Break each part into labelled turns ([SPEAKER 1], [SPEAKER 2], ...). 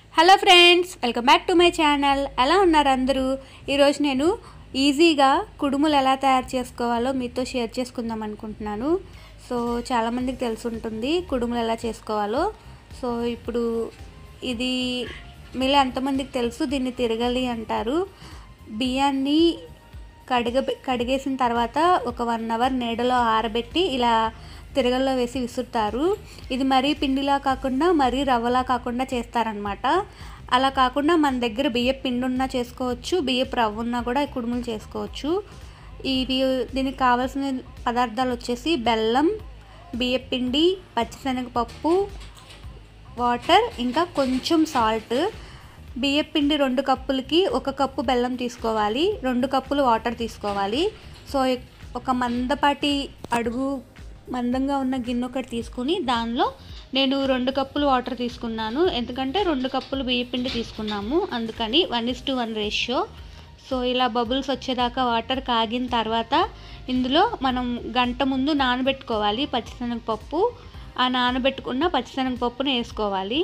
[SPEAKER 1] hello friends welcome back to my channel ఎలా ఉన్నారు అందరూ ఈరోజు నేను ఈజీగా కుడుములు ఎలా తయారు చేసుకోవాలో మీతో షేర్ చేసుకుందాం అనుకుంటున్నాను సో చాలామందికి తెలిసి ఉంటుంది కుడుములు ఎలా చేసుకోవాలో సో ఇప్పుడు ఇది మీలో ఎంతమందికి తెలుసు దీన్ని తిరగలి అంటారు బియ్యాన్ని కడిగ కడిగేసిన తర్వాత ఒక వన్ అవర్ నీడలో ఆరబెట్టి ఇలా తిరగల్లో వేసి విసురుతారు ఇది మరీ పిండిలా కాకుండా మరీ రవ్వలా కాకుండా చేస్తారనమాట అలా కాకుండా మన దగ్గర బియ్య పిండి ఉన్నా చేసుకోవచ్చు బియ్యపు రవ్వ ఉన్నా కూడా ఈ కుడుములు చేసుకోవచ్చు ఇవి దీనికి కావాల్సిన పదార్థాలు వచ్చేసి బెల్లం బియ్య పిండి పచ్చిశనగపప్పు వాటర్ ఇంకా కొంచెం సాల్ట్ బియ్య పిండి రెండు కప్పులకి ఒక కప్పు బెల్లం తీసుకోవాలి రెండు కప్పులు వాటర్ తీసుకోవాలి సో ఒక మందపాటి అడుగు మందంగా ఉన్న గిన్నె ఒకటి తీసుకుని దానిలో నేను రెండు కప్పులు వాటర్ తీసుకున్నాను ఎందుకంటే రెండు కప్పులు బియ్య పిండి తీసుకున్నాము అందుకని one is to one ratio so ఇలా బబుల్స్ వచ్చేదాకా వాటర్ కాగిన తర్వాత ఇందులో మనం గంట ముందు నానబెట్టుకోవాలి పచ్చిశనగపప్పు ఆ నానబెట్టుకున్న పచ్చిశనగపప్పును వేసుకోవాలి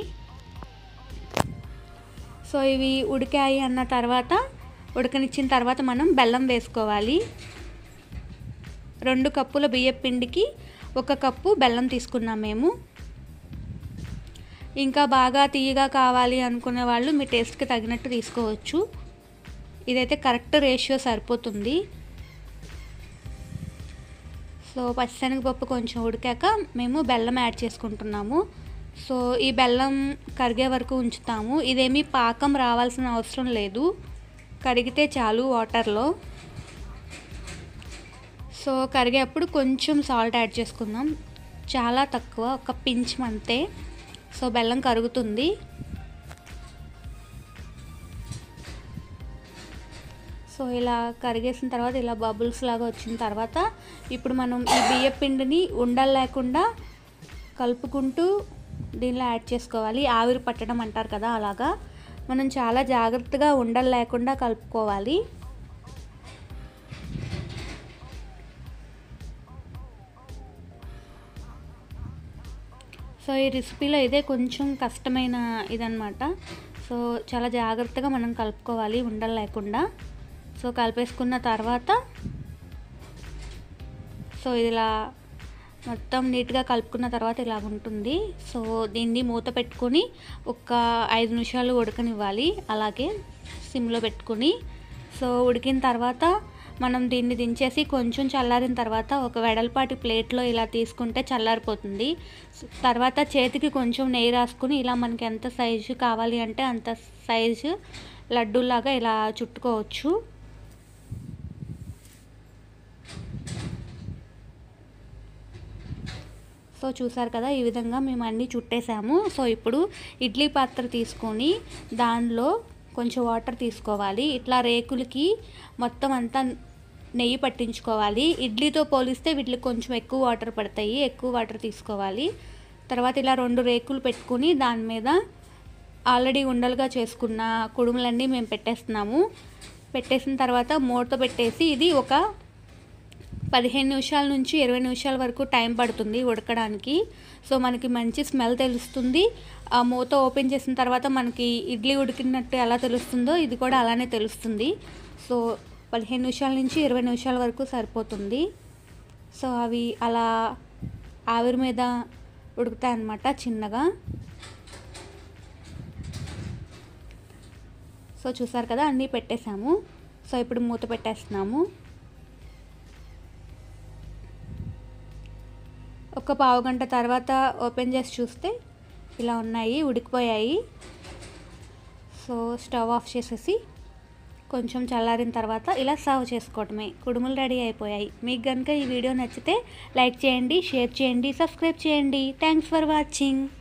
[SPEAKER 1] సో ఇవి ఉడికాయి అన్న తర్వాత ఉడకనిచ్చిన తర్వాత మనం బెల్లం వేసుకోవాలి రెండు కప్పుల బియ్యం పిండికి ఒక కప్పు బెల్లం తీసుకున్నాం మేము ఇంకా బాగా తీయగా కావాలి అనుకునే వాళ్ళు మీ టేస్ట్కి తగినట్టు తీసుకోవచ్చు ఇదైతే కరెక్ట్ రేషియో సరిపోతుంది సో పచ్చిశనగపప్పు కొంచెం ఉడికాక మేము బెల్లం యాడ్ చేసుకుంటున్నాము సో ఈ బెల్లం కరిగే వరకు ఉంచుతాము ఇదేమీ పాకం రావాల్సిన అవసరం లేదు కరిగితే చాలు వాటర్లో సో కరిగేప్పుడు కొంచెం సాల్ట్ యాడ్ చేసుకుందాం చాలా తక్కువ ఒక పించ్ అంతే సో బెల్లం కరుగుతుంది సో ఇలా కరిగేసిన తర్వాత ఇలా బబుల్స్ లాగా వచ్చిన తర్వాత ఇప్పుడు మనం ఈ బియ్య పిండిని ఉండలు లేకుండా కలుపుకుంటూ దీనిలో యాడ్ చేసుకోవాలి ఆవిరి పట్టడం అంటారు కదా అలాగా మనం చాలా జాగ్రత్తగా ఉండలు లేకుండా కలుపుకోవాలి సో ఈ రెసిపీలో ఇదే కొంచెం కష్టమైన ఇదనమాట సో చాలా జాగ్రత్తగా మనం కలుపుకోవాలి ఉండలు లేకుండా సో కలిపేసుకున్న తర్వాత సో ఇలా మొత్తం నీట్గా కలుపుకున్న తర్వాత ఇలా ఉంటుంది సో దీన్ని మూత పెట్టుకొని ఒక ఐదు నిమిషాలు ఉడకనివ్వాలి అలాగే సిమ్లో పెట్టుకొని సో ఉడికిన తర్వాత మనం దీన్ని దించేసి కొంచెం చల్లారిన తర్వాత ఒక వెడల్పాటి ప్లేట్లో ఇలా తీసుకుంటే చల్లారిపోతుంది తర్వాత చేతికి కొంచెం నెయ్యి రాసుకుని ఇలా మనకి ఎంత సైజు కావాలి అంటే అంత సైజు లడ్డూలాగా ఇలా చుట్టుకోవచ్చు సో చూసారు కదా ఈ విధంగా మేము అన్నీ చుట్టేసాము సో ఇప్పుడు ఇడ్లీ పాత్ర తీసుకొని దానిలో కొంచెం వాటర్ తీసుకోవాలి ఇట్లా రేకులకి మొత్తం అంతా నెయ్యి పట్టించుకోవాలి ఇడ్లీతో పోలిస్తే వీటికి కొంచెం ఎక్కువ వాటర్ పడతాయి ఎక్కువ వాటర్ తీసుకోవాలి తర్వాత ఇలా రెండు రేకులు పెట్టుకుని దాని మీద ఆల్రెడీ ఉండలుగా చేసుకున్న కుడుములన్నీ మేము పెట్టేస్తున్నాము పెట్టేసిన తర్వాత మూత పెట్టేసి ఇది ఒక పదిహేను నిమిషాల నుంచి ఇరవై నిమిషాల వరకు టైం పడుతుంది ఉడకడానికి సో మనకి మంచి స్మెల్ తెలుస్తుంది ఆ మూత ఓపెన్ చేసిన తర్వాత మనకి ఇడ్లీ ఉడికినట్టు ఎలా తెలుస్తుందో ఇది కూడా అలానే తెలుస్తుంది సో పదిహేను నిమిషాల నుంచి ఇరవై నిమిషాల వరకు సరిపోతుంది సో అవి అలా ఆవిరి మీద ఉడుకుతాయి అన్నమాట చిన్నగా సో చూసారు కదా అన్నీ పెట్టేశాము సో ఇప్పుడు మూత పెట్టేస్తున్నాము ఒక పావు గంట తర్వాత ఓపెన్ చేసి చూస్తే ఇలా ఉన్నాయి ఉడికిపోయాయి సో స్టవ్ ఆఫ్ చేసేసి కొంచెం చల్లారిన తర్వాత ఇలా సర్వ్ చేసుకోవటమే కుడుములు రెడీ అయిపోయాయి మీకు కనుక ఈ వీడియో నచ్చితే లైక్ చేయండి షేర్ చేయండి సబ్స్క్రైబ్ చేయండి థ్యాంక్స్ ఫర్ వాచింగ్